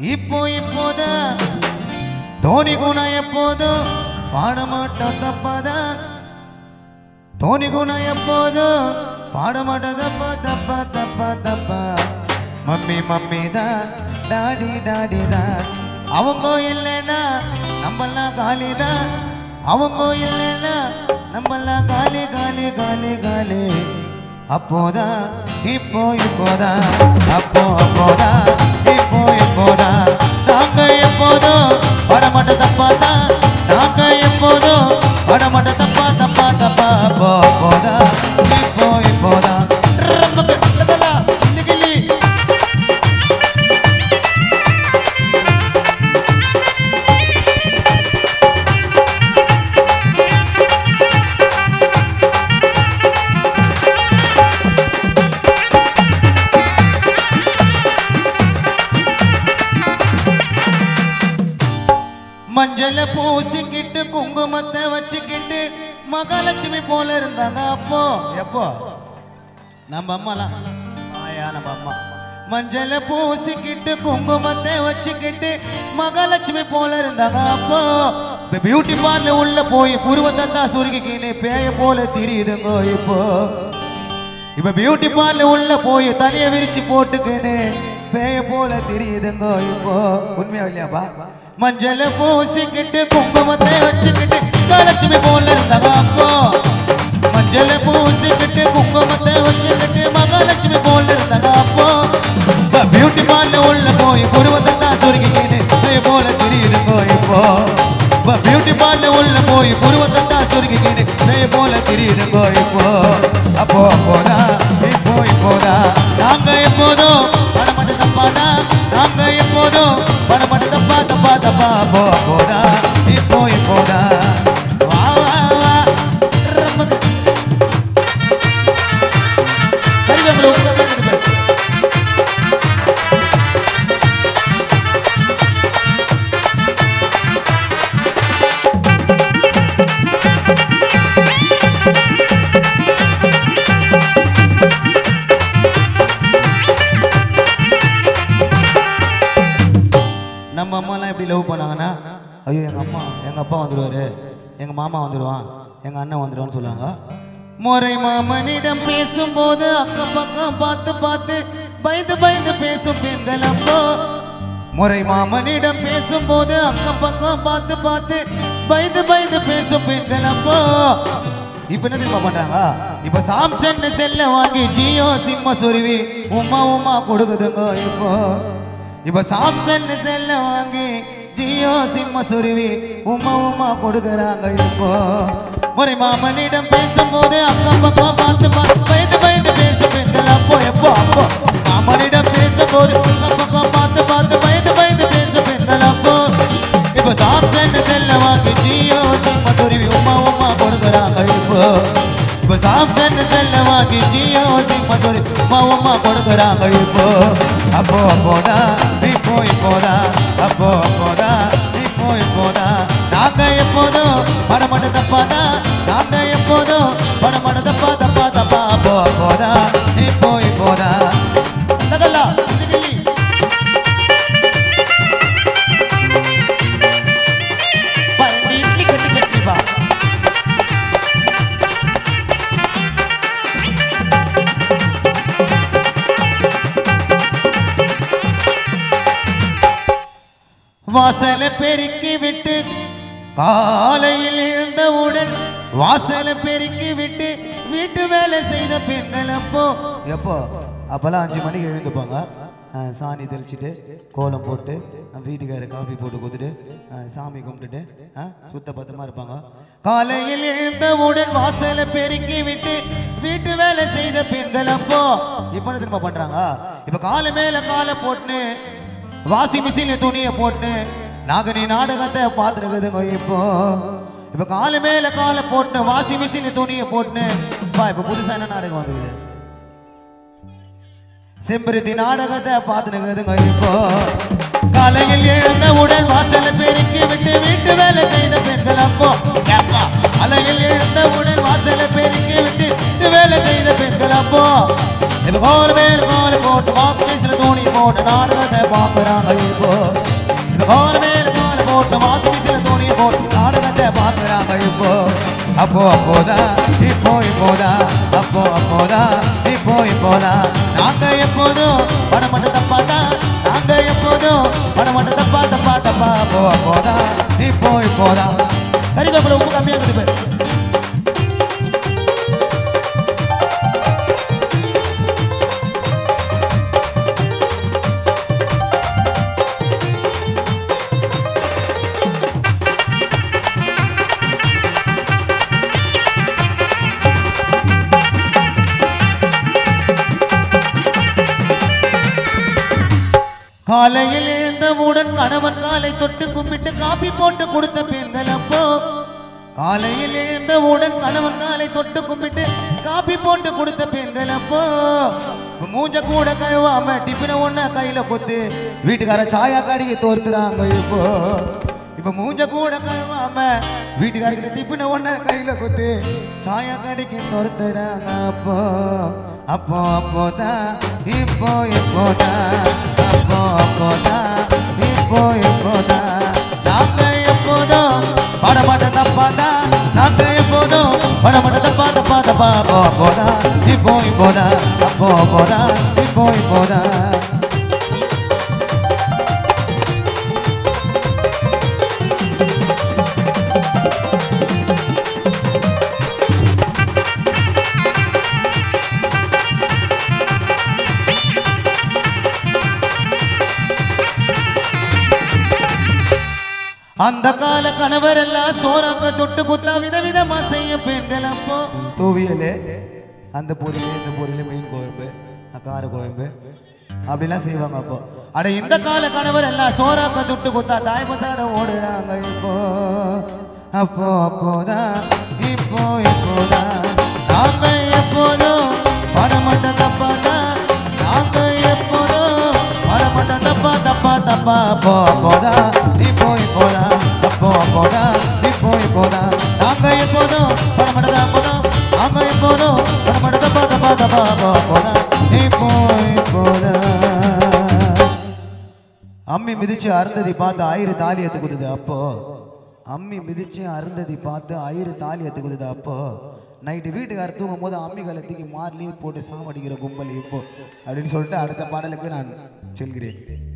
இப்போ இப்போதான் தோனி குணம் எப்போதும் பாடமாட்டோம் தப்பாதான் தோனி குணம் எப்போதும் பாடமாட்டோம் தப்பா தப்பா தப்பா தப்பா மம்மி மம்மி தான் டாடி டாடி தான் அவங்க இல்லைன்னா நம்மெல்லாம் காலி தான் அவங்க இல்லைன்னா நம்மெல்லாம் காலி காலி காலி காலி அப்போதான் இப்போ இப்போதான் அப்போ அப்போதான் இப்போ இப்போதான் நாங்க எப்போதும் படமாட்ட தப்பா தான் நாங்க எப்போதும் படமாட்ட தப்பா தப்பா தப்பா அப்போ அப்போதான் இப்போ இப்போதான் ரொம்ப கட்டலா நிகிலி மஞ்சள பூசிக்கிட்டு குங்குமத்தை வச்சுக்கிட்டு மகாலட்சுமி போல இருந்தாங்க அப்போ எப்போ நம்ம அம்மாலாம் ஆயா நம்ம அம்மா மஞ்சள பூசிக்கிட்டு குங்குமத்தை வச்சுக்கிட்டு மகாலட்சுமி போல இருந்தாங்க அப்போ பியூட்டி பார்லர் உள்ள போய் புருவத்தை தான் சுருக்கிக்கின்னு பேய போல தெரியுதுங்க இப்போ இப்ப பியூட்டி பார்லர் உள்ள போய் தலைய விரிச்சு போட்டுக்கின்னு பேய போல தெரியுதுங்க இப்போ உண்மையா இல்லையாப்பா மஞ்சள பூசிக்கிட்டு குங்குமத்தை வச்சுக்கிட்டு மகாலட்சுமி போல இருந்தாங்க அப்போ மஞ்சள பூசிக்கிட்டு குங்குமத்தை வச்சுக்கிட்டு மகாலட்சுமி போல இருந்தாங்க அப்போ பியூட்டி பார்லர் உள்ள போய் புருவத்தை தான் சுருக்கிக்கின்னு பேய போல தெரியுதுங்க இப்போ பியூட்டி பார்லர் உள்ள போய் புருவத்தை தான் சுருக்கிக்கின்னு பேய போல தெரியுதுங்க இப்போ அப்போ அப்போதா இப்போ இப்போதா நாங்க எப்போதும் படமட்டு தப்பாடா நாங்க எப்போதும் படமட்டு தப்பா தப்பா தப்பா அப்போ அப்போதா இப்போ இப்போதா வா வா வா ரம்மக்கு. கடிதம்ல உட்கார்ந்து இருக்கு பாரு. நம்ம அம்மாலாம் எப்படி லவ் பண்ணாங்கன்னா ஐயோ எங்கள் அம்மா எங்கள் அப்பா வந்துடுவாரு எங்கள் மாமா வந்துடுவான் எங்கள் அண்ணன் வந்துடுவான்னு சொல்லுவாங்க முறை மாமனிடம் பேசும்போது அக்கம் பக்கம் பார்த்து பார்த்து பயந்து பயந்து பேசும் பெண்கள் அப்போ முறை மாமனிடம் பேசும்போது அக்கம் பக்கம் பார்த்து பார்த்து பயந்து பயந்து பேசும் பெண்கள் அப்போ இப்ப என்ன தெரியுமா பண்றாங்க இப்ப சாம்சங் செல்ல வாங்கி ஜியோ சிம்ம சொருவி உமா உமா கொடுக்குதுங்க இப்போ இப்ப சாம்சங் செல்ல வாங்கி ஜியோ சிம்ம சொருவி உமா உமா கொடுக்குறாங்க இப்போ முறை மாமனிடம் பேசும்போது அக்கம் பக்கம் பார்த்து பார்த்து பயந்து பயந்து பேசும் பெண்கள் அப்போ எப்போ அப்போ மாமனிடம் பேசும்போது அக்கம் பக்கம் பார்த்து பார்த்து பயந்து பயந்து பேசும் பெண்கள் அப்போ இப்போ சாம்சங் செல்ல வாங்கி ஜியோ சிம்ம சொருவி உமா உமா கொடுக்குறாங்க இப்போ இப்போ சாம்சங் செல்ல வாங்கி ஜியோ சிம்ம சொருவி உமா உமா கொடுக்குறாங்க இப்போ அப்போ அப்போதா இப்போ இப்போதா அப்போ அப்போதா இப்போ இப்போதா நாங்க எப்போதும் படமட தப்பாதா நாங்க எப்போதும் படமட தப்பா தப்பா தப்பா அப்போ அப்போதா இப்போ இப்போதா தகலா திகிலி பரண்டி இட்லி கட்டி சட்னி பா வாசலை பெருக்கி விட்டு காலையில் எழுந்தவுடன் வாசலை பெருக்கி விட்டு வீட்டு வேலை செய்த பெண்கள் அப்போ எப்போ அப்போல்லாம் அஞ்சு மணிக்கு எழுந்துப்பாங்க அஹ், சாணி தெளிச்சிட்டு கோலம் போட்டு அஹ், வீட்டுக்காரர் காஃபி போட்டு கொடுத்துட்டு அஹ், சாமி கும்பிட்டுட்டு அஹ், சுத்த பத்தமாக இருப்பாங்க காலையில் எழுந்தவுடன் வாசலை பெருக்கி விட்டு வீட்டு வேலை செய்த பெண்கள் அப்போ இப்போ என்ன திரும்ப பண்றாங்க இப்போ காலை மேல காலை போட்டு வாஷிங் மிஷின்ல துணியை போட்டு நாங்க நீ நாடகத்தை பார்த்துருக்குதுங்க இப்போ இப்போ காலு மேல காலை போட்டு வாஷிங் மிஷின்ல துணியை போட்டு பா இப்போ புதுசா என்ன நாடகம் வந்துக்குது செம்பருத்தி நாடகத்தை பார்த்துனுக்குதுங்க இப்போ காலையில் எழுந்த உடன் வாசல பெருக்கி விட்டு வீட்டு வேலை செய்த பெண்கள் அப்போ ஏப்பா, காலையில் எழுந்த உடன் வாசல பெருக்கி விட்டு வீட்டு வேலை செய்த பெண்கள் அப்போ இப்போ கோல் மேல் கோல் போட்டு வாசல் துணி போட்டு நாடகத்தை பார்க்குறாங்க இப்போ அப்போ அப்போதா இப்போ இப்போதா அப்போ அப்போதா இப்போ இப்போதா நாங்க எப்போதும் படம் மட்டும் தப்பாதா நாங்க எப்போதும் படம் மட்டும் தப்பா தப்பா தப்பா அப்போ அப்போதா இப்போ இப்போதா கறிக்கோப்பில் உப்பு கம்மியாக இருக்குது பாரு. காலையில் எழுந்தவுடன் கணவன் காலை தொட்டு கும்பிட்டு காப்பி போட்டு கொடுத்த பெண்கள் அப்போ காலையில் எழுந்தவுடன் கணவன் காலை தொட்டு கும்பிட்டு காப்பி போட்டு கொடுத்த பெண்கள் அப்போ மூஞ்ச கூட கழுவாம டிஃபின ஒண்ண கையில கொத்து வீட்டுக்கார சாயா கடிக்கு தோர்த்துறாங்க இப்போ இப்ப மூஞ்ச கூட கழுவாம வீட்டுக்காரர்கிட்ட டிஃபின ஒண்ண கையில கொத்து சாயா கடிக்கு தோர்த்துறாங்க அப்போ அப்போ அப்போதான் இப்போ இப்போதான் அப்போ அப்போதான் இப்போ இப்போதான் நாங்க எப்போதும் படமாட்ட தப்பாதா நாங்க எப்போதும் படமாட்ட தப்பா தப்பா தப்பா அப்போ அப்போதான் இப்போ இப்போதான் அப்போ அப்போதான் இப்போ இப்போதான் அந்த கால கணவர் எல்லாம் சோறாக்க தொட்டு குத்தா விதவிதமா செய்ய பெண்கள் அப்போ தூவியலே அந்த பொரியல் இந்த பொரியல் மீன் குழம்பு கார குழம்பு அப்படிலாம் செய்வாங்க அப்போ அட இந்த கால கணவர் எல்லாம் சோறாக்க தொட்டு குத்தா தாய் பசாட ஓடுறாங்க இப்போ அப்போ அப்போதான் இப்போ இப்போதான் நாங்க எப்போதும் பணமட்ட தப்பாதான் நாங்க எப்போதும் பணமட்ட தப்பா தப்பா தப்பா அப்போ அப்போதான் இப்போ இப்போதான் அப்போ அப்போதான் இப்போ இப்போதான் நாங்க எப்போதும் பணமட்ட தப்பாதான் நாங்க எப்போதும் பணமட்ட தப்பா தப்பா தப்பா அப்போ அப்போதான் இப்போ இப்போதான் அம்மி மிதிச்சு அருந்ததி பார்த்து ஆயிரம் தாலி எத்துக்குது அப்போ அம்மி மிதிச்சு அருந்ததி பார்த்து ஆயிரம் தாலி எத்துக்குது அப்போ நைட்டு வீட்டுக்காரர் தூங்கும் போது அம்மி கலத்துக்கு மார்லி போட்டு சாவடிக்கிற கும்பல் இப்போ அப்படின்னு சொல்லிட்டு அடுத்த பாடலுக்கு நான் செல்கிறேன்